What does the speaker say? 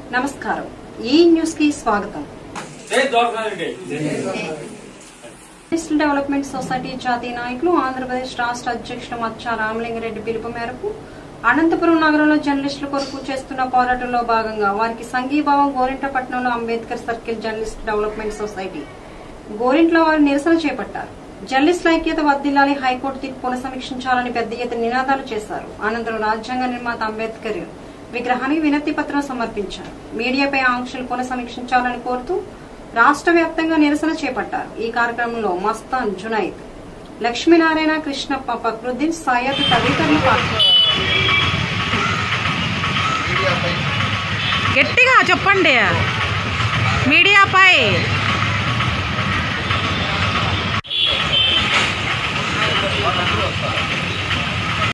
నమస్కారం ఈ న్యూస్ కి స్వాగతం జై ద్వారకారెడ్డి నేషనల్ డెవలప్మెంట్ సొసైటీ జాతీయ నాయకులు ఆంధ్రప్రదేశ్ రాష్ట్ర అధ్యక్షులు మచ్చా రామలింగారెడ్డి పిలుపు మేరకు అనంతపురం నగరంలో జర్నలిస్టుల కొరకు చేస్తున్న పోరాటంలో భాగంగా వారికి సంఘీభావం గోరింటపట్నంలో Ambedkar circle journalist development society గోరింట్లో వారు నిరసన చేపట్టారు జర్నలిస్టుల ఐక్యత వర్దిల్లాలి హైకోర్టు తీర్పు పునఃసమీక్షించాలని పెద్ద ఎత్తున నినాదాలు చేశారు అనంతరం రాజ్యాంగ నిర్మాత అంబేద్కర్ విగ్రహానికి వినతి పత్రం సమర్పించారు మీడియాపై ఆంక్షలు పునఃసమీక్షించాలని కోరుతూ రాష్ట్ర వ్యాప్తంగా నిరసన చేపట్టారు ఈ కార్యక్రమంలో మస్తాన్ జునైద్ లక్ష్మీనారాయణ కృష్ణప్ప ఫక్రుద్దీన్ సయ్యద్ తదితరులు పాల్గొన్నారు గట్టిగా చెప్పండి మీడియాపై